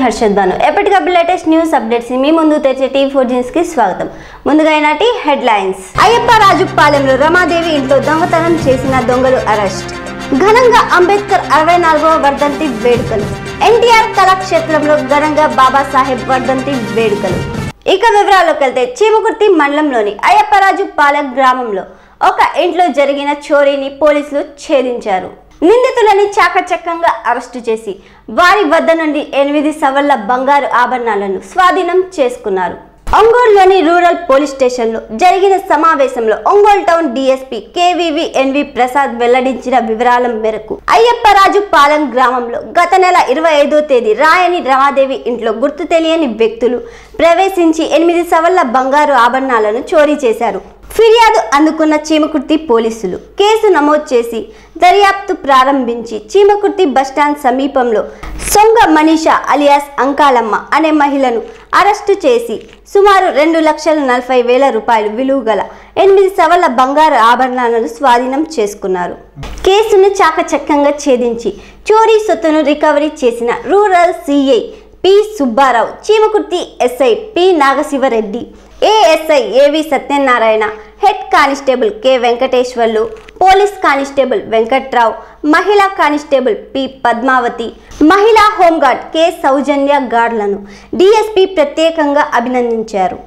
హర్షద్ బాను ఎప్పటికప్పుడు latest news updates మీ ముందు తెచ్చే టీవీ ఫోర్ న్యూస్ కి స్వాగతం ముందుగా ఈనాటి హెడ్లైన్స్ అయ్యప్ప రాజుపాలెంలో రమాదేవి ఇంట్లో దొంగతనం చేసిన దొంగలు అరెస్ట్ ఘనంగా అంబేద్కర్ అరవై నాలుగవ వర్ధంతి వేడుకలు ఎన్టీఆర్ కళాక్షేత్రంలో ఘనంగా బాబాసాహెబ్ వర్ధంతి వేడుకలు ఇక వివరాల్లోకి వెళ్తే చీమకుర్తి మండలంలోని అయ్యప్పరాజు పాలెం గ్రామంలో ఒక ఇంట్లో జరిగిన చోరీని పోలీసులు ఛేదించారు నిందితులని చాకచక్యంగా అరెస్టు చేసి వారి వద్ద నుండి ఎనిమిది సవర్ల బంగారు ఆభరణాలను స్వాధీనం చేసుకున్నారు ఒంగోలులోని రూరల్ పోలీస్ స్టేషన్లో జరిగిన సమావేశంలో Ongole town DSP KVV NV Prasad వెల్లడించిన వివరాల మేరకు అయ్యప్పరాజు పాలెం గ్రామంలో గత నెల ఇరవై ఐదో తేదీ రాయని రమాదేవి ఇంట్లో గుర్తు తెలియని వ్యక్తులు ప్రవేశించి ఎనిమిది సవర్ల బంగారు ఆభరణాలను చోరీ చేశారు ఫిర్యాదు అందుకున్న చీమకుర్తి పోలీసులు కేసు నమోదు చేసి దర్యాప్తు ప్రారంభించి చీమకుర్తి బస్టాండ్ సమీపంలో సొంగ మనీషా అలియాస్ అంకాలమ్మ అనే మహిళను అరెస్టు చేసి సుమారు రెండు లక్షల నలభై వేల రూపాయలు విలువ గల ఎనిమిది సవర్ల బంగారు ఆభరణాలను స్వాధీనం చేసుకున్నారు కేసును చాకచక్యంగా ఛేదించి చోరీ సొత్తును రికవరీ చేసిన rural CI P Subbarao Chimakurthi SI P Nagasivareddy ASI AV Satyanarayana head constable K Venkateswarlu police constable Venkatrao మహిళా కానిస్టేబుల్ పి పద్మావతి మహిళా హోంగార్డ్ కె సౌజన్య గార్డ్లను డిఎస్పి ప్రత్యేకంగా అభినందించారు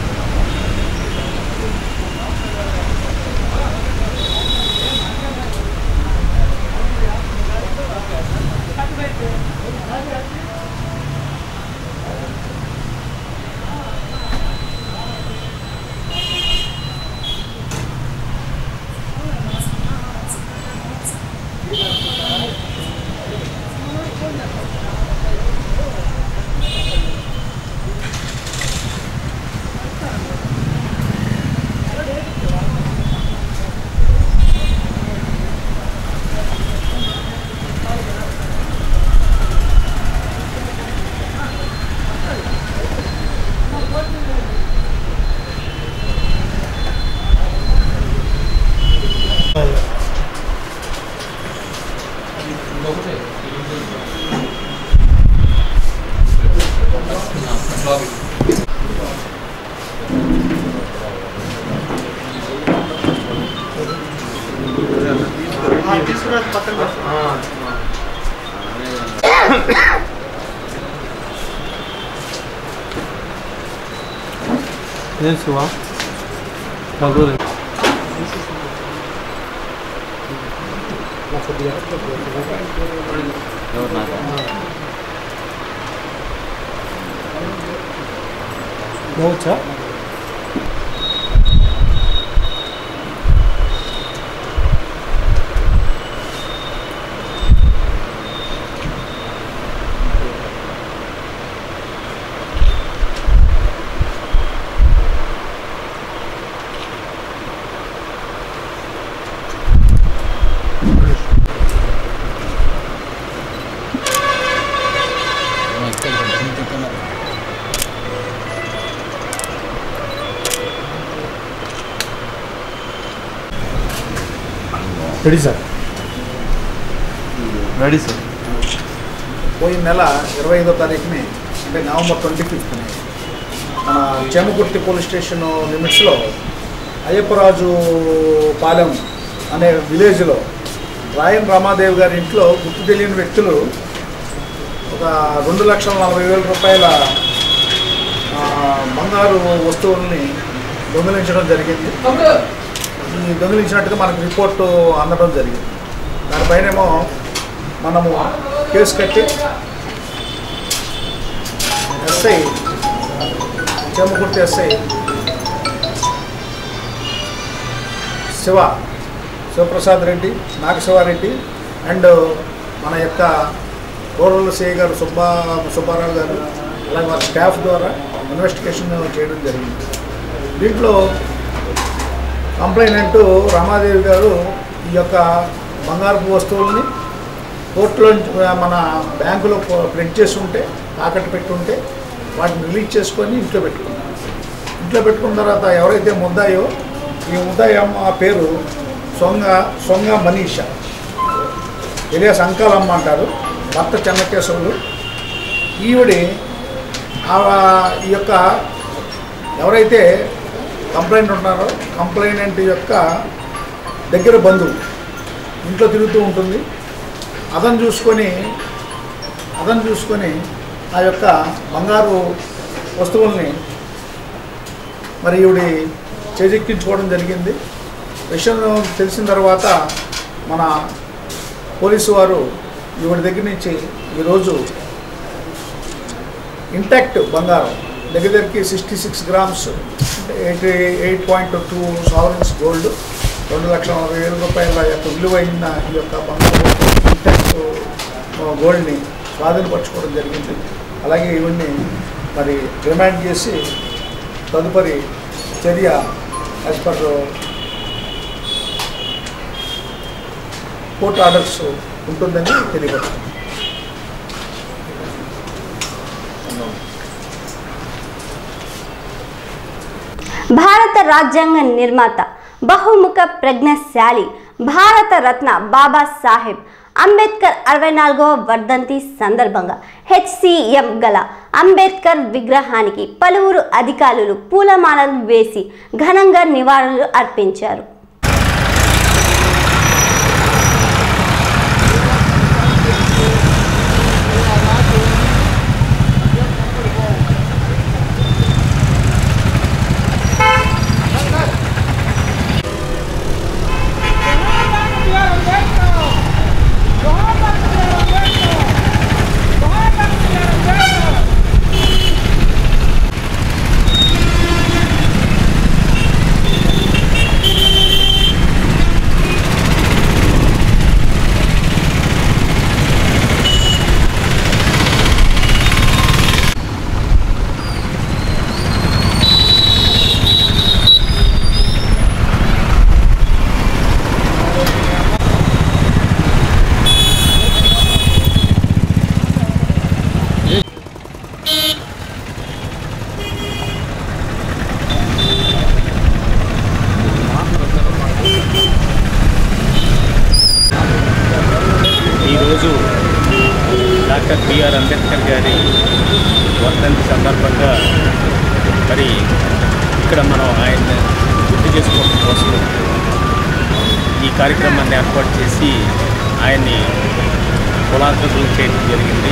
ఏం శివా రఘురే పోవచ్చా రెడీ సార్ రెడీ సార్ పోయిన నెల ఇరవై ఐదో తారీఖుని అంటే నవంబర్ ట్వంటీ ఫిఫ్త్ని మన చెమకుర్తి పోలీస్ స్టేషన్ లిమిట్స్లో అయ్యప్పరాజు పాలెం అనే విలేజ్లో రాయన్ రామాదేవి గారి ఇంట్లో గుర్తు తెలియని వ్యక్తులు ఒక రెండు లక్షల నలభై వేల రూపాయల ఆ, బంగారు వస్తువుల్ని దొంగిలించడం జరిగింది ఈ దొంగిలించినట్టుగా మనకు రిపోర్టు అందడం జరిగింది దానిపైనేమో మనము కేసు కట్టి SI Chemmakurthi SI Siva Sivaprasad Reddy Nagasivareddy and మన యొక్క రూరల్ సిఐ గారు సుబ్బా సుబ్బారావు గారు అలాగే వారి స్టాఫ్ ద్వారా ఇన్వెస్టిగేషన్ చేయడం జరిగింది దీంట్లో కంప్లైనెంట్ రామాదేవి గారు ఈ యొక్క బంగారపు వస్తువుల్ని కోర్టులో మన బ్యాంకులో ప్రింట్ చేసి ఉంటే తాకట్టు పెట్టుంటే వాటిని రిలీజ్ చేసుకొని ఇంట్లో పెట్టుకున్నారు ఇంట్లో పెట్టుకున్న తర్వాత ఎవరైతే ముద్దాయో ఈ ముద్దాయి అమ్మ పేరు సొంగ సొంగ మనీష ఎలియాస్ అంకాలమ్మ అంటారు భర్త చెన్నకేశవులు ఈవిడి ఆ- ఈ యొక్క ఎవరైతే కంప్లైంట్ ఉన్నారో కంప్లైనెంట్ యొక్క దగ్గర బంధువు ఇంట్లో తిరుగుతూ ఉంటుంది అతను చూసుకొని అతను చూసుకొని ఆ యొక్క బంగారు వస్తువుల్ని మరి ఈవిడి చేజెక్కించుకోవడం జరిగింది విషయం తెలిసిన తర్వాత మన పోలీసు వారు ఈవిడ దగ్గర నుంచి ఈరోజు ఇంటాక్ట్ బంగారం దగ్గర దగ్గరికి sixty six grams eighty eight point two sovereigns gold రెండు లక్షల నలభై వేల రూపాయల యొక్క విలువైన ఈ యొక్క బంగారం ఇంటాక్ట్ గోల్డ్ని స్వాధీనపరచుకోవడం జరిగింది అలాగే ఇవన్నీ మరి రిమాండ్ చేసి తదుపరి చర్య యాజ్ పర్ కోర్టు ఆర్డర్స్ ఉంటుందని తెలియపడుతుంది భారత రాజ్యాంగ నిర్మాత బహుముఖ ప్రజ్ఞశాలి భారత రత్న బాబా సాహెబ్ అంబేద్కర్ అరవై నాలుగవ వర్ధంతి సందర్భంగా హెచ్సిఎం గల అంబేద్కర్ విగ్రహానికి పలువురు అధికారులు పూలమాలలు వేసి ఘనంగా నివాళులు అర్పించారు ఈరోజు డాక్టర్ బిఆర్ అంబేద్కర్ గారి వర్ధంతి సందర్భంగా మరి ఇక్కడ మనం ఆయన గుర్తు చేసుకోవడం కోసం ఈ కార్యక్రమాన్ని ఏర్పాటు చేసి ఆయన్ని కులాకృతులు చేయడం జరిగింది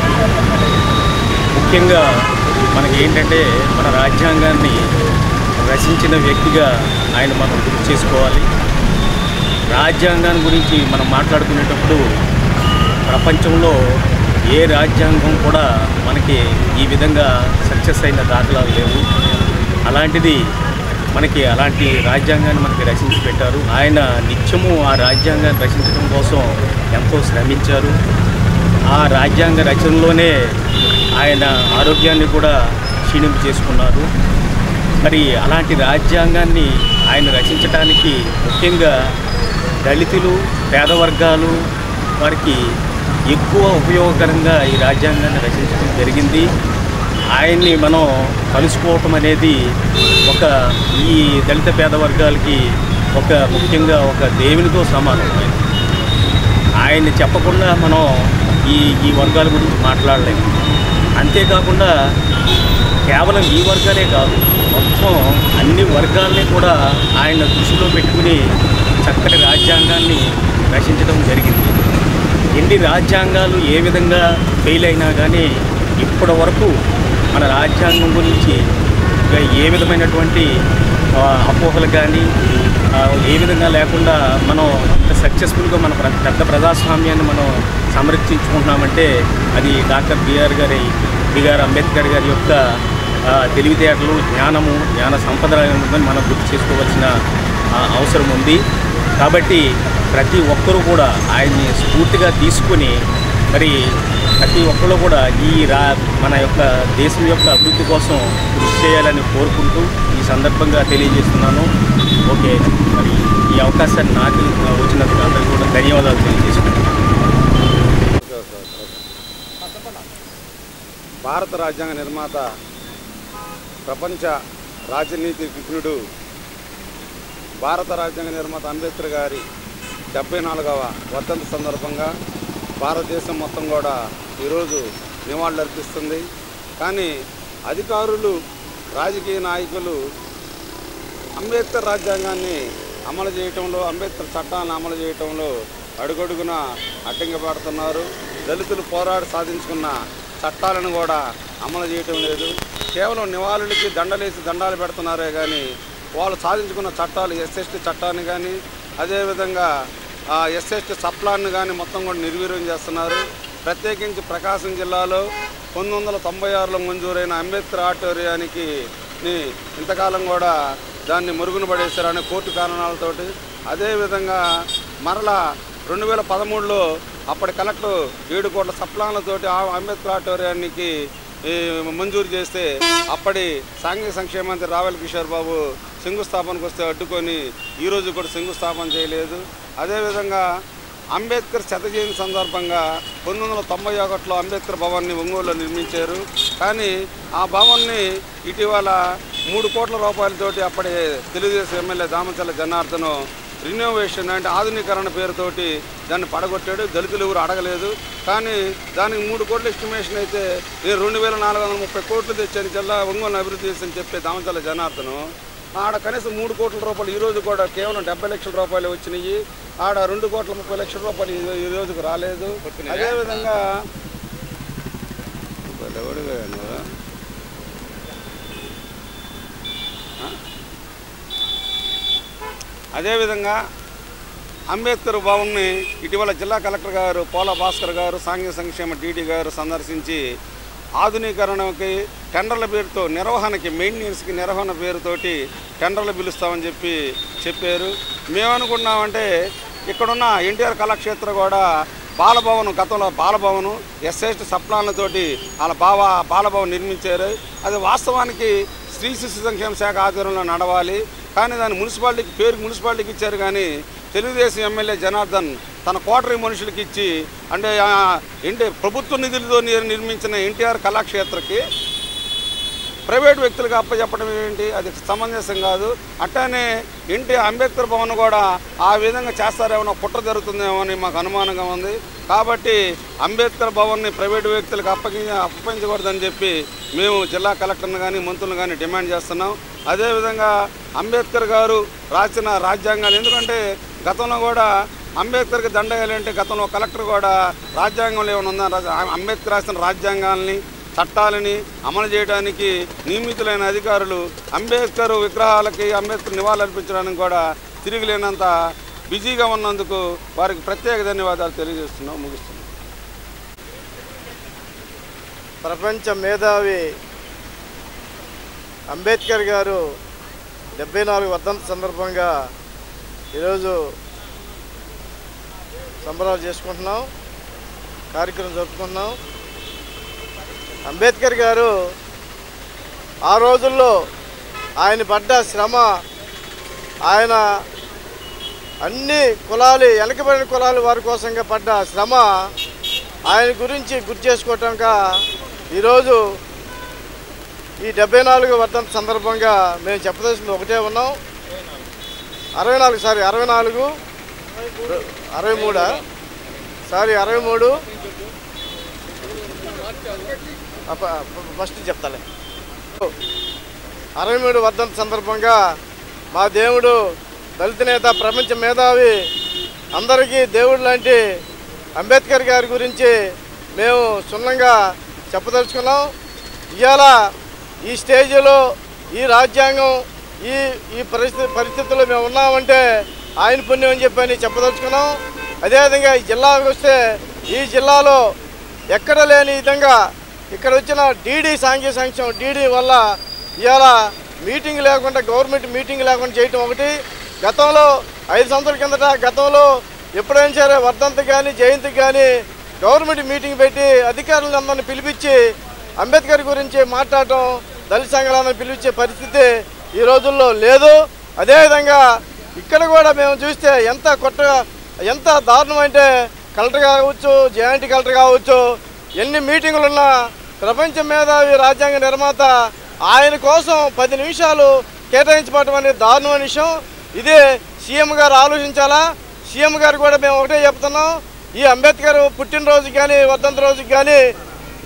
ముఖ్యంగా మనకి ఏంటంటే మన రాజ్యాంగాన్ని రచించిన వ్యక్తిగా ఆయన మనం గుర్తు చేసుకోవాలి రాజ్యాంగాన్ని గురించి మనం మాట్లాడుకునేటప్పుడు ప్రపంచంలో ఏ రాజ్యాంగం కూడా మనకి ఈ విధంగా సక్సెస్ అయిన దాఖలాలు లేవు అలాంటిది మనకి అలాంటి రాజ్యాంగాన్ని మనకి రచించి పెట్టారు ఆయన నిత్యము ఆ రాజ్యాంగాన్ని రచించడం కోసం ఎంతో శ్రమించారు ఆ రాజ్యాంగ రచనలోనే ఆయన ఆరోగ్యాన్ని కూడా క్షీణింపు చేసుకున్నారు మరి అలాంటి రాజ్యాంగాన్ని ఆయన రచించడానికి ముఖ్యంగా దళితులు పేద వర్గాలు వారికి ఎక్కువ ఉపయోగకరంగా ఈ రాజ్యాంగాన్ని రచించడం జరిగింది ఆయన్ని మనం కలుసుకోవటం అనేది ఒక ఈ దళిత పేద వర్గాలకి ఒక ముఖ్యంగా ఒక దేవునితో సమానం ఆయన ఆయన్ని చెప్పకుండా మనం ఈ ఈ వర్గాల గురించి మాట్లాడలేము అంతేకాకుండా కేవలం ఈ వర్గాలే కాదు మొత్తం అన్ని వర్గాల్ని కూడా ఆయన దృష్టిలో పెట్టుకుని చక్కటి రాజ్యాంగాన్ని రచించడం జరిగింది ఎన్ని రాజ్యాంగాలు ఏ విధంగా ఫెయిల్ అయినా కానీ ఇప్పటి వరకు మన రాజ్యాంగం గురించి ఇంకా ఏ విధమైనటువంటి ఆ, అపోహలు కానీ ఆ, ఏ విధంగా లేకుండా మనం ఇంత సక్సెస్ఫుల్గా మన ప్ర- పెద్ద ప్రజాస్వామ్యాన్ని మనం సంరక్షించుకుంటున్నామంటే అది డాక్టర్ బిఆర్ గారి బిఆర్ అంబేద్కర్ గారి యొక్క ఆ, తెలివితేటలు జ్ఞానము జ్ఞాన సంపద ఉందని మనం గుర్తు చేసుకోవాల్సిన ఆ, అవసరం ఉంది కాబట్టి ప్రతి ఒక్కరూ కూడా ఆయన్ని స్ఫూర్తిగా తీసుకొని మరి ప్రతి ఒక్కరు కూడా ఈ రా మన యొక్క దేశం యొక్క అభివృద్ధి కోసం కృషి చేయాలని కోరుకుంటూ ఈ సందర్భంగా తెలియజేస్తున్నాను ఓకే మరి ఈ అవకాశాన్ని నాకు వచ్చినందుకు అందరికీ కూడా ధన్యవాదాలు తెలియజేస్తున్నాను భారత రాజ్యాంగ నిర్మాత ప్రపంచ రాజనీతి విఘ్నుడు భారత రాజ్యాంగ నిర్మాత అంబేద్కర్ గారి డెబ్బై నాలుగవ వర్ధంతి సందర్భంగా భారతదేశం మొత్తం కూడా ఈరోజు నివాళులర్పిస్తుంది కానీ అధికారులు రాజకీయ నాయకులు అంబేద్కర్ రాజ్యాంగాన్ని అమలు చేయటంలో అంబేద్కర్ చట్టాలను అమలు చేయటంలో అడుగడుగున అడ్డంగపడుతున్నారు దళితులు పోరాడి సాధించుకున్న చట్టాలను కూడా అమలు చేయటం లేదు కేవలం నివాళులకి దండలేసి దండాలు పెడుతున్నారే కానీ వాళ్ళు సాధించుకున్న చట్టాలు ఎస్ఎస్టీ చట్టాన్ని కానీ అదేవిధంగా ఎస్ఎస్టీ సప్లాన్ని కానీ మొత్తం కూడా నిర్వీర్యం చేస్తున్నారు ప్రత్యేకించి ప్రకాశం జిల్లాలో పంతొమ్మిది వందల తొంభై ఆరులో మంజూరైన అంబేద్కర్ ఆడిటోరియానికి ని ఇంతకాలం కూడా దాన్ని మరుగున పడేశారనే కోర్టు కారణాలతోటి అదేవిధంగా మరలా రెండు వేల పదమూడులో అప్పటి కలెక్టర్ ఏడు కోట్ల సప్లాన్లతోటి ఆ అంబేద్కర్ ఆడిటోరియానికి ఈ మంజూరు చేస్తే అప్పటి సాంఘిక సంక్షేమ మంత్రి రావెల కిషోర్ బాబు శంకుస్థాపనకు వస్తే అడ్డుకొని ఈరోజు కూడా శంకుస్థాపన చేయలేదు అదేవిధంగా అంబేద్కర్ శత జయంతి సందర్భంగా పంతొమ్మిది వందల తొంభై ఒకటిలో అంబేద్కర్ భవన్ని ఒంగోలులో నిర్మించారు కానీ ఆ భవన్ని ఇటీవల మూడు కోట్ల రూపాయలతోటి అప్పటి తెలుగుదేశం ఎమ్మెల్యే దామచల్ల జనార్దన్ రినోవేషన్ అంటే ఆధునీకరణ పేరుతోటి దాన్ని పడగొట్టాడు దళితులు ఎవరు అడగలేదు కానీ దానికి మూడు కోట్ల ఎస్టిమేషన్ అయితే నేను రెండు వేల నాలుగు వందల ముప్పై కోట్లు తెచ్చాను జిల్లా ఒంగోలు అభివృద్ధి చేసని చెప్పే దామచల్ల జనార్దన్ ఆడ కనీసం మూడు కోట్ల రూపాయలు ఈ రోజు కూడా కేవలం డెబ్బై లక్షల రూపాయలు వచ్చినాయి ఆడ రెండు కోట్ల ముప్పై లక్షల రూపాయలు ఈ- ఈ రోజుకు రాలేదు అదేవిధంగా ఎవడుగా నువ్వు? ఆ? అదేవిధంగా అంబేద్కర్ భవన్ని ఇటీవల జిల్లా కలెక్టర్ గారు పోల భాస్కర్ గారు సాంఘిక సంక్షేమ డీడీ గారు సందర్శించి ఆధునీకరణకి టెండర్ల పేరుతో నిర్వహణకి మెయింటెనెన్స్కి నిర్వహణ పేరుతోటి టెండర్లు పిలుస్తామని చెప్పి చెప్పారు మేమనుకున్నామంటే ఇక్కడున్న ఎన్టీఆర్ కళాక్షేత్ర కూడా బాలభవన్ గతంలో బాలభవన్ ఎస్ఎస్టీ సప్లాన్లతోటి వాళ్ళ బావ బాలభవన్ నిర్మించారు అది వాస్తవానికి స్త్రీ శిశు సంక్షేమ శాఖ ఆధ్వర్యంలో నడవాలి కానీ దాన్ని మున్సిపాలిటీకి పేరుకి మున్సిపాలిటీకి ఇచ్చారు కానీ తెలుగుదేశం ఎమ్మెల్యే జనార్దన్ తన కోటరీ మనుషులకి ఇచ్చి అంటే ఆ, ఏంటి ప్రభుత్వ నిధులతో నిర్- నిర్మించిన ఎన్టీఆర్ కళాక్షేత్రకి ప్రైవేట్ వ్యక్తులకు అప్పచెప్పడం ఏంటి అది సమంజసం కాదు అట్టానే ఇంటి అంబేద్కర్ భవన్ కూడా ఆ విధంగా చేస్తారేమో కుట్ర జరుగుతుందేమో అని మాకు అనుమానంగా ఉంది కాబట్టి అంబేద్కర్ భవన్ని ప్రైవేట్ వ్యక్తులకు అప్పగి అప్పగించకూడదని చెప్పి మేము జిల్లా కలెక్టర్ని కానీ మంత్రులను కానీ డిమాండ్ చేస్తున్నాం అదేవిధంగా అంబేద్కర్ గారు రాసిన రాజ్యాంగాలు ఎందుకంటే గతంలో కూడా అంబేద్కర్కి దండ వేయాలంటే గతంలో కలెక్టర్ కూడా రాజ్యాంగంలో ఏమైనా ఉందా రాజ- అంబేద్కర్ రాసిన రాజ్యాంగాల్ని చట్టాలని అమలు చేయడానికి నియమితులైన అధికారులు అంబేద్కర్ విగ్రహాలకి అంబేద్కర్ నివాళులర్పించడానికి కూడా తిరిగిలేనంత బిజీగా ఉన్నందుకు వారికి ప్రత్యేక ధన్యవాదాలు తెలియజేస్తున్నాం ముగిస్తున్నాం ప్రపంచ మేధావి అంబేద్కర్ గారు డెబ్బై నాలుగు వర్ధంతి సందర్భంగా ఈరోజు సంబరాలు చేసుకుంటున్నాం కార్యక్రమం జరుపుకుంటున్నాం అంబేద్కర్ గారు ఆ రోజుల్లో ఆయన పడ్డ శ్రమ ఆయన అన్ని కులాలు వెనకబడిన కులాలు వారి కోసంగా పడ్డ శ్రమ ఆయన గురించి గుర్తు చేసుకోవటాక ఈరోజు ఈ డెబ్బై నాలుగు వర్ధంతి సందర్భంగా మేము చెప్పదలసింది ఒకటే ఉన్నాం అరవై నాలుగు సారీ అరవై నాలుగు అరవై మూడా సారీ అరవై మూడు అప్ప- ఫస్ట్ చెప్తాలే అరవై మూడు వర్ధంతి సందర్భంగా మా దేవుడు దళిత నేత ప్రపంచ మేధావి అందరికీ దేవుడు లాంటి అంబేద్కర్ గారి గురించి మేము క్షుణ్ణంగా చెప్పదలుచుకున్నాం ఇవాళ ఈ స్టేజ్లో ఈ రాజ్యాంగం ఈ ఈ పరిస్థితి పరిస్థితుల్లో మేము ఉన్నామంటే ఆయన పుణ్యం అని చెప్పని చెప్పదలుచుకున్నాం అదేవిధంగా ఈ జిల్లాకు వస్తే ఈ జిల్లాలో ఎక్కడ లేని విధంగా ఇక్కడ వచ్చిన డీడీ సాంఘిక సంక్షేమం డీడీ వల్ల ఇవాళ మీటింగ్ లేకుండా గవర్నమెంట్ మీటింగ్ లేకుండా చేయటం ఒకటి గతంలో ఐదు సంవత్సరాల కిందట గతంలో ఎప్పుడైనా సరే వర్ధంతి కానీ జయంతికి కానీ గవర్నమెంట్ మీటింగ్ పెట్టి అధికారులందరినీ పిలిపించి అంబేద్కర్ గురించి మాట్లాడటం దళిత సంఘాలను పిలిపించే పరిస్థితి ఈ రోజుల్లో లేదు అదేవిధంగా ఇక్కడ కూడా మేము చూస్తే ఎంత కొత్తగా ఎంత దారుణం అంటే కలెక్టర్ కావచ్చు జాయింట్ కలెక్టర్ కావచ్చు ఎన్ని మీటింగులు ఉన్నా ప్రపంచ మేధావి రాజ్యాంగ నిర్మాత ఆయన కోసం పది నిమిషాలు కేటాయించబడటం అనేది దారుణమైన విషయం ఇదే సీఎం గారు ఆలోచించాలా సీఎం గారు కూడా మేము ఒకటే చెప్తున్నాం ఈ అంబేద్కర్ పుట్టినరోజుకి కానీ వర్ధంతి రోజుకి కానీ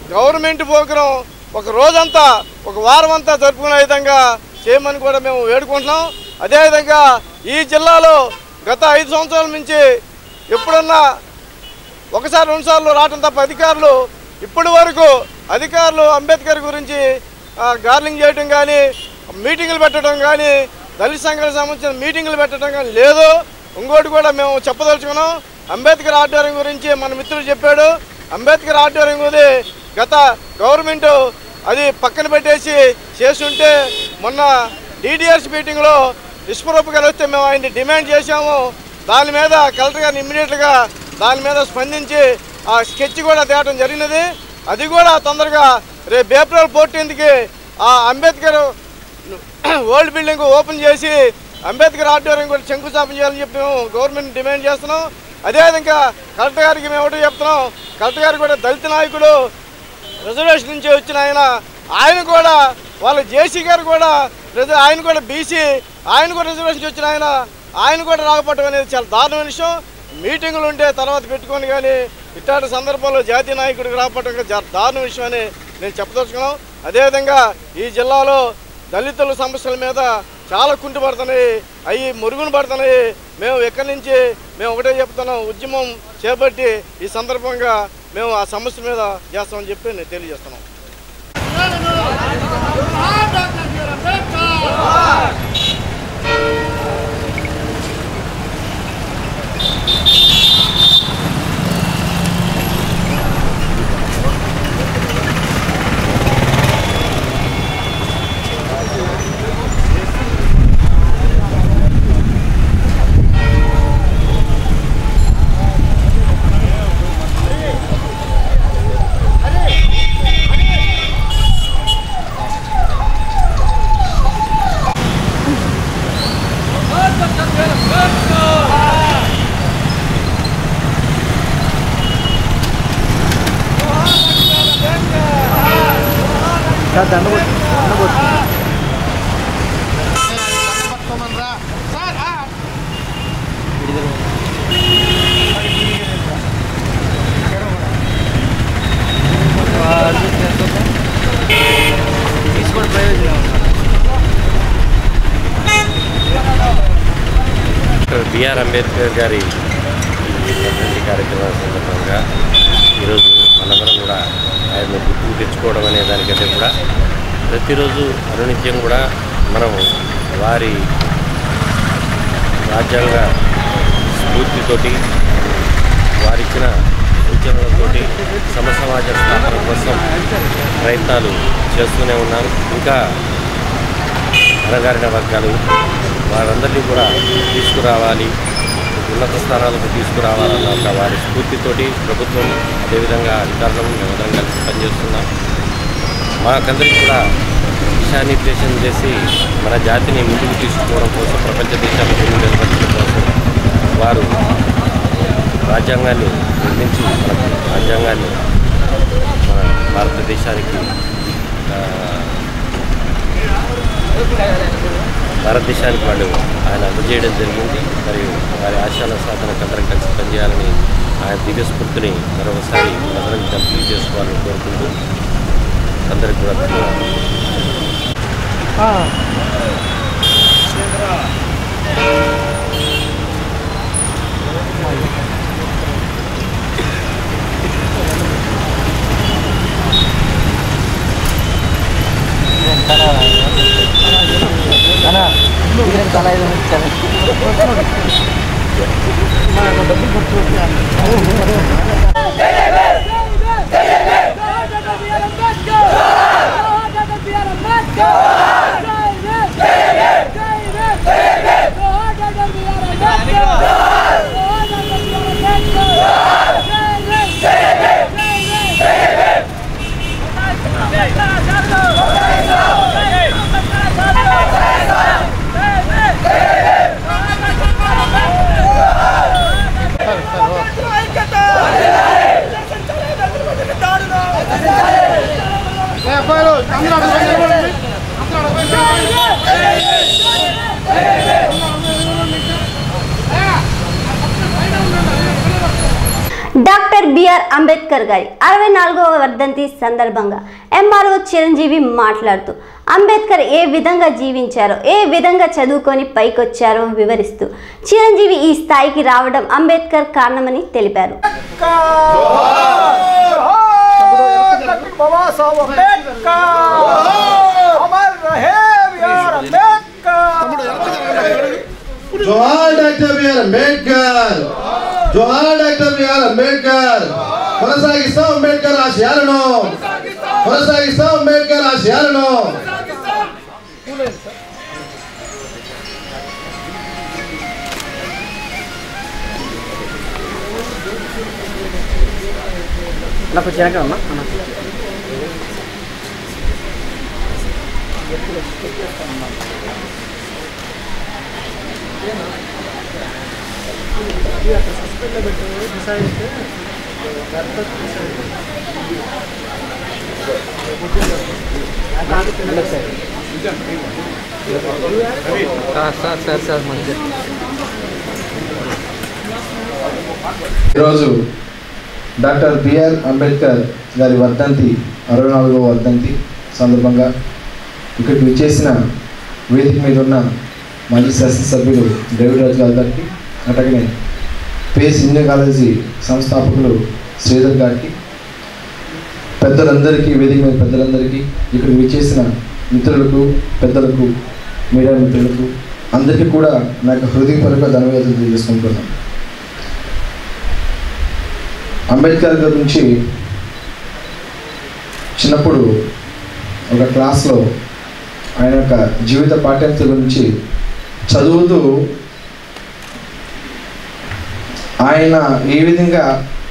గవర్నమెంట్ ప్రోగ్రాం ఒక రోజంతా ఒక వారం అంతా జరుపుకునే విధంగా చేయమని కూడా మేము వేడుకుంటున్నాం అదేవిధంగా ఈ జిల్లాలో గత ఐదు సంవత్సరాల నుంచి ఎప్పుడన్నా ఒకసారి రెండుసార్లు రావటం తప్ప అధికారులు ఇప్పటి వరకు అధికారులు అంబేద్కర్ గురించి ఆ, గార్లింగ్ చేయటం కానీ మీటింగులు పెట్టడం కానీ దళిత సంఘాలకు సంబంధించిన మీటింగులు పెట్టడం కానీ లేదు ఇంకోటి కూడా మేము చెప్పదలుచుకున్నాం అంబేద్కర్ ఆడిటోరియం గురించి మన మిత్రుడు చెప్పాడు అంబేద్కర్ ఆడిటోరియం గురించి గత గవర్నమెంట్ అది పక్కన పెట్టేసి చేస్తుంటే మొన్న డీడీఎస్ మీటింగ్లో విశ్వరూపకాలు వస్తే మేము ఆయన్ని డిమాండ్ చేశాము దాని మీద కలెక్టర్ గారిని ఇమ్మీడియట్గా దాని మీద స్పందించి ఆ స్కెచ్ కూడా తేవడం జరిగినది అది కూడా తొందరగా రేపు ఏప్రిల్ ఫోర్టీన్త్కి ఆ అంబేద్కర్ ఓల్డ్ బిల్డింగ్ ఓపెన్ చేసి అంబేద్కర్ ఆడిటోరియం కూడా శంకుస్థాపన చేయాలని చెప్పి మేము గవర్నమెంట్ డిమాండ్ చేస్తున్నాం అదేవిధంగా కలెక్టర్ గారికి మేము ఒకటి చెప్తున్నాం కలెక్టర్ గారు కూడా దళిత నాయకుడు రిజర్వేషన్ నుంచి వచ్చిన ఆయన ఆయన కూడా వాళ్ళ జేసీ గారు కూడా రిజ- ఆయన కూడా బీసీ ఆయన కూడా రిజర్వేషన్ నుంచి వచ్చిన ఆయన ఆయన కూడా రాకపోవడం అనేది చాలా దారుణమైన విషయం మీటింగులు ఉంటే తర్వాత పెట్టుకొని కానీ ఇట్లాంటి సందర్భంలో జాతీయ నాయకుడికి రాకపోవడం కూడా చాలా దారుణ విషయం అని నేను చెప్పదలుచుకున్నాం అదేవిధంగా ఈ జిల్లాలో దళితుల సమస్యల మీద చాలా కుంటుపడుతున్నాయి అవి మురుగున పడుతున్నాయి మేము ఎక్కడి నుంచి మేము ఒకటే చెప్తున్నాం ఉద్యమం చేపట్టి ఈ సందర్భంగా మేము ఆ సమస్య మీద చేస్తామని చెప్పి నేను తెలియజేస్తున్నాం డాక్టర్ బిఆర్ అంబేద్కర్ గారి వర్ధంతి కార్యక్రమం సందర్భంగా ఈరోజు మనందరం కూడా ఆయన గుర్తుకు తెచ్చుకోవడం అనే దానికంటే కూడా ప్రతిరోజు అనునిత్యం కూడా మనం వారి రాజ్యాంగ స్ఫూర్తితోటి వారిచ్చిన సూచనలతోటి సమసమాజ స్థాపన కోసం ప్రయత్నాలు చేస్తూనే ఉన్నాం ఇంకా అణగారిన వర్గాలు వారందరినీ కూడా తీసుకురావాలి ఉన్నత స్థానాలకు తీసుకురావాలన్న ఒక వారి స్ఫూర్తితోటి ప్రభుత్వం అదేవిధంగా అధికారులను మేమందరం కలిసి పనిచేస్తున్నాం మాకందరికి కూడా దిశానిర్దేశం చేసి మన జాతిని ముందుకు తీసుకుపోవడం కోసం ప్రపంచ దేశాలకు ముందు నిలబెట్టడం కోసం వారు రాజ్యాంగాన్ని నిర్మించి మనకు రాజ్యాంగాన్ని మన భారతదేశానికి ఆ, భారతదేశానికి వాళ్ళు ఆయన అందజేయడం జరిగింది మరియు వారి ఆశయాల సాధనకు అందరం కలిసి పనిచేయాలని ఆయన దివ్య స్ఫూర్తిని మరొకసారి మనందరం కలిసి చేసుకోవాలని కోరుకుంటూ అందరికి కూడా ధన్యవాదాలు ఐక్యత అంబేద్కర్ గారి అరవై నాలుగవ వర్ధంతి సందర్భంగా ఎంఆర్ఓ చిరంజీవి మాట్లాడుతూ అంబేద్కర్ ఏ విధంగా జీవించారో ఏ విధంగా చదువుకొని పైకొచ్చారో వివరిస్తూ చిరంజీవి ఈ స్థాయికి రావడం అంబేద్కర్ కారణమని తెలిపారు జోహార్ డాక్టర్ బిఆర్ అంబేద్కర్ జోహార్ డాక్టర్ బిఆర్ అంబేద్కర్ కొనసాగిస్తాం అంబేద్కర్ ఆశయాలను కొనసాగిస్తాం అంబేద్కర్ ఆశయాలను ఈరోజు డాక్టర్ బిఆర్ అంబేద్కర్ గారి వర్ధంతి అరవై నాలుగవ వర్ధంతి సందర్భంగా ఇక్కడికి విచ్చేసిన వేదిక మీద ఉన్న మాజీ శాసనసభ్యులు డేవిడ్ రాజు గారి గారికి అట్లాగనే పేస్ ఇండియన్ కాలేజీ సంస్థాపకులు శ్రీధర్ గారికి పెద్దలందరికీ వేదిక మీద పెద్దలందరికీ ఇక్కడికి విచ్చేసిన మిత్రులకు పెద్దలకు మీడియా మిత్రులకు అందరికీ కూడా నాకు హృదయపూర్వక ధన్యవాదాలు తెలియజేసుకుంటున్నాను అంబేద్కర్ గురించి చిన్నప్పుడు ఒక క్లాస్లో ఆయన యొక్క జీవిత పాఠ్యాంశాల గురించి చదువుతూ ఆయన ఏ విధంగా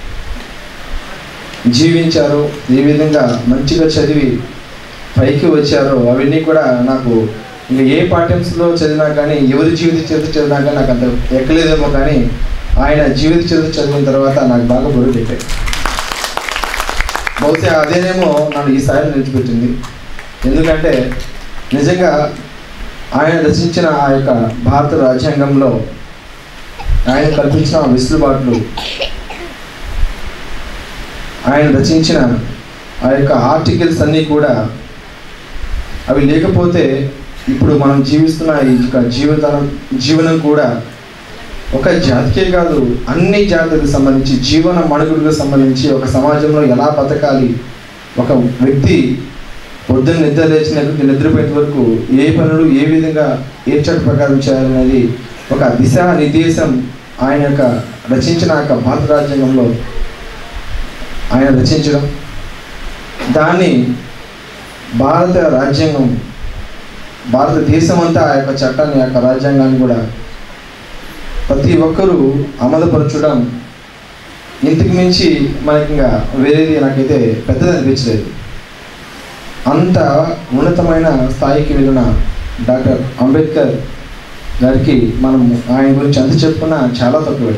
జీవించారో ఏ విధంగా మంచిగా చదివి పైకి వచ్చారో అవన్నీ కూడా నాకు ఇంకా ఏ పాఠ్యాంశంలో చదివినా కానీ ఎవరి జీవిత చరిత్ర చదివినా కానీ నాకు అంత ఎక్కలేదేమో కానీ ఆయన జీవిత చరిత్ర చదివిన తర్వాత నాకు బాగా బరువు పెట్టాయి బహుశా అదేనేమో నన్ను ఈ స్థాయిలో నిలిచిపెట్టింది ఎందుకంటే నిజంగా ఆయన రచించిన ఆ యొక్క భారత రాజ్యాంగంలో ఆయన కల్పించిన వెసులుబాట్లు ఆయన రచించిన ఆ యొక్క ఆర్టికల్స్ అన్నీ కూడా అవి లేకపోతే ఇప్పుడు మనం జీవిస్తున్న ఈ యొక్క జీవితం జీవనం కూడా ఒక జాతికే కాదు అన్ని జాతులకు సంబంధించి జీవన మణుగులకు సంబంధించి ఒక సమాజంలో ఎలా బతకాలి ఒక వ్యక్తి పొద్దున్న నిద్ర లేచిన నుంచి నిద్రపోయేంత వరకు ఏ పనులు ఏ విధంగా ఏ చట్ట ప్రకారం చేయాలనేది ఒక దిశ నిర్దేశం ఆయన యొక్క రచించిన ఆ యొక్క భారత రాజ్యాంగంలో ఆయన రచించడం దాన్ని భారత రాజ్యాంగం భారతదేశం అంతా ఆ యొక్క చట్టాన్ని ఆ యొక్క రాజ్యాంగాన్ని కూడా ప్రతి ఒక్కరూ అమలుపరచడం ఇంతకు మించి మనకి ఇంకా వేరేది నాకైతే పెద్దది అనిపించలేదు అంత ఉన్నతమైన స్థాయికి వెళ్ళిన డాక్టర్ అంబేద్కర్ గారికి మనం ఆయన గురించి అంత చెప్పుకున్నా చాలా తక్కువే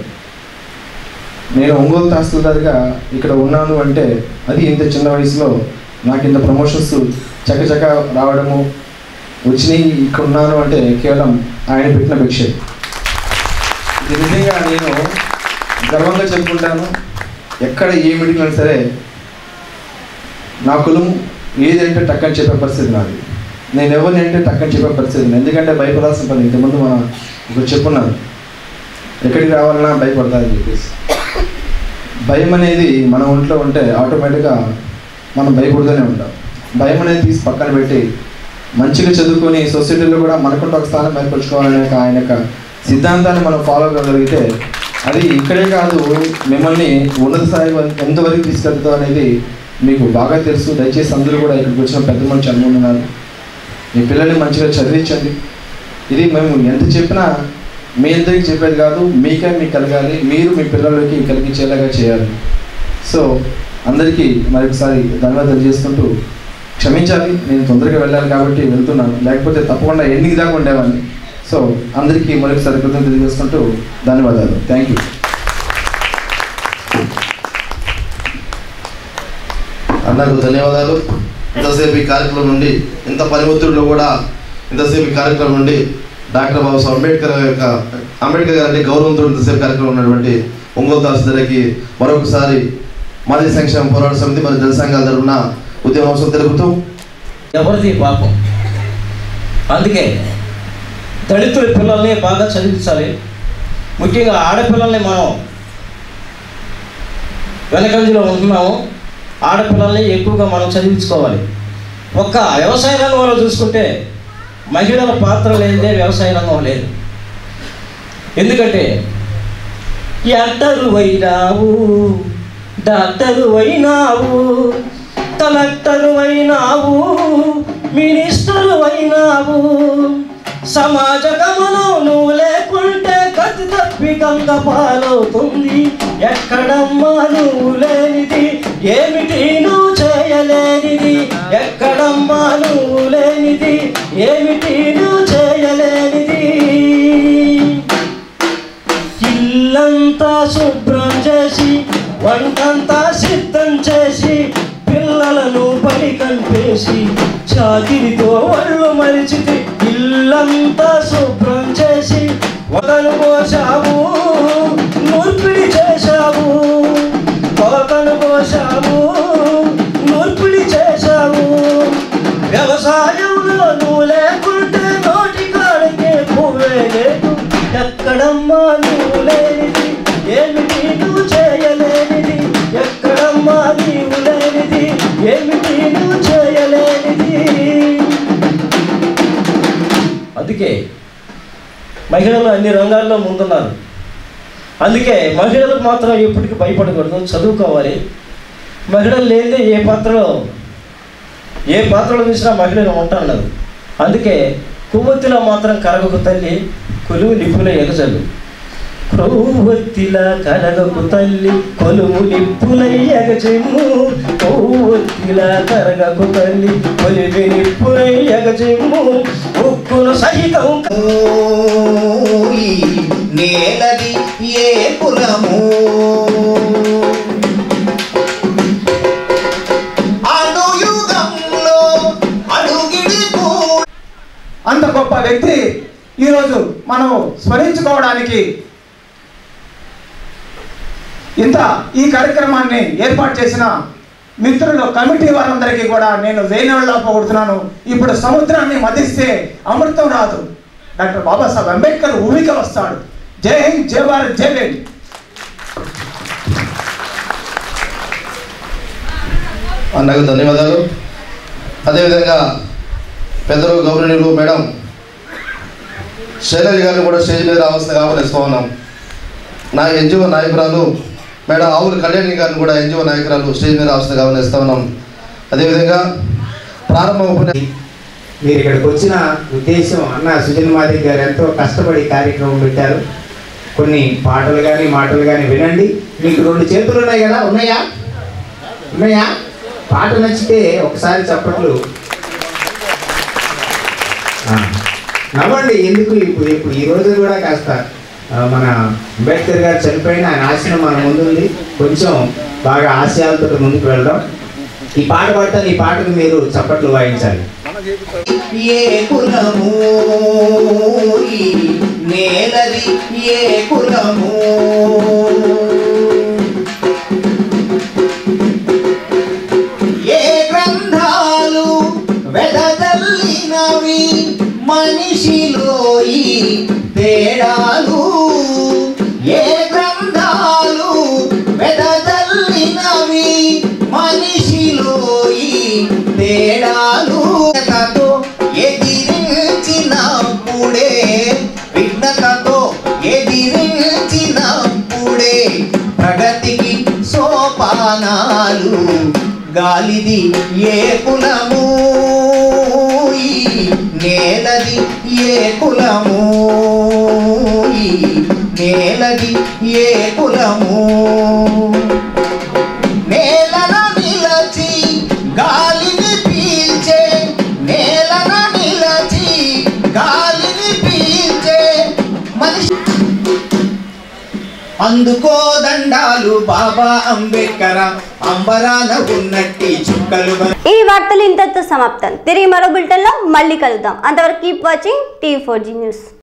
నేను ఒంగోలు తహసీల్దార్గా ఇక్కడ ఉన్నాను అంటే అది ఇంత చిన్న వయసులో నాకు ఇంత ప్రమోషన్స్ చకచక రావడము వచ్చినాయి ఇక్కడ ఉన్నాను అంటే కేవలం ఆయన పెట్టిన భిక్షే ఇది నిజంగా నేను గర్వంగా చెప్పుకుంటాను ఎక్కడ ఏ మీటింగ్ అయినా సరే నా కులం ఏదంటే టక్కని చెప్పే పరిస్థితి నాది నేను ఎవరిని అంటే టక్కని చెప్పే పరిస్థితి ఉంది. ఎందుకంటే భయపడాల్సిన పని ఇంతకుముందు మనం ఇప్పుడు చెప్పున్నాను ఎక్కడికి రావాలన్నా భయపడతారని చెప్పేసి భయం అనేది మన ఒంట్లో ఉంటే ఆటోమేటిక్గా మనం భయపడుతూనే ఉంటాం భయం అనేది తీసి పక్కన పెట్టి మంచిగా చదువుకొని సొసైటీలో కూడా మనకుంటూ ఒక స్థానం ఏర్పరచుకోవాలనే ఒక ఆయన యొక్క సిద్ధాంతాన్ని మనం ఫాలో కాగలిగితే అది ఇక్కడే కాదు మిమ్మల్ని ఉన్నత స్థాయి వరకు ఎంతవరకు తీసుకెళ్తాం అనేది మీకు బాగా తెలుసు దయచేసి అందరూ కూడా ఇక్కడికి వచ్చిన పెద్ద మనిషి అనుకుంటున్నారు మీ పిల్లల్ని మంచిగా చదివించండి ఇది మేము ఎంత చెప్పినా మీ అందరికీ చెప్పేది కాదు మీకే మీకు కలగాలి మీరు మీ పిల్లలకి కలిగించేలాగా చేయాలి సో అందరికీ మరొకసారి ధన్యవాదాలు తెలియజేసుకుంటూ క్షమించాలి నేను తొందరగా వెళ్ళాలి కాబట్టి వెళ్తున్నాను లేకపోతే తప్పకుండా ఎండింగ్ దాకా ఉండేవాడిని సో అందరికీ మరొకసారి కృతజ్ఞతలు తెలియజేసుకుంటూ ధన్యవాదాలు థ్యాంక్ యూ అన్నకు ధన్యవాదాలు ఇంతసేపు ఈ కార్యక్రమం నుండి ఇంత పని ఒత్తిడిలో కూడా ఇంతసేపు ఈ కార్యక్రమం నుండి డాక్టర్ బాబాసాహెబ్ అంబేద్కర్ యొక్క అంబేద్కర్ గారి గౌరవంతో ఇంతసేపు కార్యక్రమం ఉన్నటువంటి ఒంగోలు తహసీల్దార్కి మరొకసారి మాజీ సంక్షేమ పోరాట సమితి మరియు జన సంఘాల తరఫున ఉద్యమోత్సవం తెలుపుతూ ఎవరిది పాపం అందుకే దళితుల పిల్లల్ని బాగా చదివించాలి ముఖ్యంగా ఆడపిల్లల్ని మనం వెనకంజలో ఉంటున్నాము ఆడపిల్లల్ని ఎక్కువగా మనం చదివించుకోవాలి ఒక్క వ్యవసాయ రంగంలో చూసుకుంటే మహిళల పాత్ర లేనిదే వ్యవసాయ రంగం లేదు ఎందుకంటే యాక్టరు అయినావు డాక్టరు అయినావు కలెక్టరు అయినావు మినిస్టరు అయినావు సమాజ గమనం నువ్వు లేకుంటే కత్తి తప్పి గంగ పాలవుతుంది ఎక్కడమ్మా నువ్వు లేనిది ఏమిటి నువ్వు చేయలేనిది ఎక్కడమ్మా నువ్వు లేనిది ఏమిటి నువ్వు చేయలేనిది ఇల్లంతా శుభ్రం చేసి వంటంతా సిద్ధం చేసి పిల్లలను పని కనిపేసి చాకిరితో ఒళ్ళు మరిచితి ఇల్లంతా శుభ్రం చేసి వదలు పోసావు నూర్పిడి చేశావు కోతను పోసావు నూర్పిడి చేశావు వ్యవసాయంలో నువ్వు లేకుంటే నోటి కాడికే పువ్వే లేదు ఎక్కడమ్మా నువ్వు లేనిది ఏమిటి నువ్వు చేయలేనిది ఎక్కడమ్మా నీవు లేనిది ఏమిటి నువ్వు చేయలేనిది అందుకే మహిళలు అన్ని రంగాల్లో ముందున్నారు అందుకే మహిళలకు మాత్రం ఎప్పటికీ భయపడకూడదు చదువుకోవాలి మహిళలు లేనిదే ఏ పాత్రలో ఏ పాత్రలో చూసినా మహిళలు ఉంటారు అందుకే కొవ్వొత్తిలో మాత్రం కరగకు తల్లి కొలువు నిప్పుల ఎగజలు కొవ్వొత్తిల కరగకు తల్లి కొలువు నిప్పులై ఎగజెమ్ము కొవ్వొత్తిల కరగకు తల్లి కొలివి నిప్పులై ఎగజెమ్ము ఉక్కును సహితం నేలది ఏ కులము అనుయుగంలో అడుగిడి అంత గొప్ప వ్యక్తి ఈరోజు మనం స్మరించుకోవడానికి ఇంత ఈ కార్యక్రమాన్ని ఏర్పాటు చేసిన మిత్రులు కమిటీ వారందరికీ కూడా నేను వేణువులా పొగుడుతున్నాను ఇప్పుడు సముద్రాన్ని మదిస్తే అమృతం రాదు డాక్టర్ బాబాసాహెబ్ అంబేద్కర్ భూమిక వస్తాడు జై హింద్ జై భారత్ జై భీమ్ అన్నకు ధన్యవాదాలు అదేవిధంగా పెద్దలు గౌరవనీయులు మేడం శైలజ గారిని కూడా స్టేజ్ మీద రావాల్సిందిగా ఆహ్వానిస్తూ ఉన్నాం నా ఎన్జిఓ నాయకురాలు మేడం ఆవుల కళ్యాణి గారిని కూడా ఎన్జిఓ నాయకురాలు స్టేజ్ మీద రావాల్సిందిగా ఆహ్వానిస్తూ ఉన్నాం అదేవిధంగా ప్రారంభ ఉపన్యాసం మీరు ఇక్కడికి వచ్చిన ఉద్దేశం అన్న సుజన్ మాదిక్ గారు ఎంతో కష్టపడి ఈ కార్యక్రమం పెట్టారు కొన్ని పాటలు కానీ మాటలు కానీ వినండి మీకు రెండు చేతులు ఉన్నాయి కదా ఉన్నాయా ఉన్నాయా పాట నచ్చితే ఒకసారి చప్పట్లు ఆ, నవ్వండి ఎందుకు ఇప్పుడు ఇప్పుడు ఈ రోజు కూడా కాస్త ఆ, మన అంబేద్కర్ గారు చనిపోయిన ఆయన ఆశయం మన ముందుంది కొంచెం బాగా ఆశయాలతో ముందుకు వెళ్దాం ఈ పాట పాడతాను ఈ పాటకు మీరు చప్పట్లు వాయించాలి ఏ కులము ఈ నేలది ఏ కులము ఏ గ్రంథాలు వెదజల్లినవి మనిషిలో ఈ తేడాలు ఏ గ్రంథాలు వెదజల్లినవి మనిషిలో ఈ తేడాలు విఘ్నతతో ఎదిరించినప్పుడే విఘ్నతతో ఎదిరించినప్పుడే ప్రగతికి సోపానాలు గాలిది ఏ కులము ఈ నేలది ఏ కులము ఈ నేలది ఏ కులము నేలన నిలచి గాలిని పీల్చే నేలన నిలచి గాలిని పీల్చే మనిషి అందుకో దండాలు బాబా అంబేద్కర అంబరాన ఉన్నట్టి చుక్కలు బన- ఈ వార్తలు ఇంతటితో సమాప్తం తిరిగి మరో బులెటిన్లో మళ్ళీ కలుద్దాం అంతవరకు keep watching TV four G news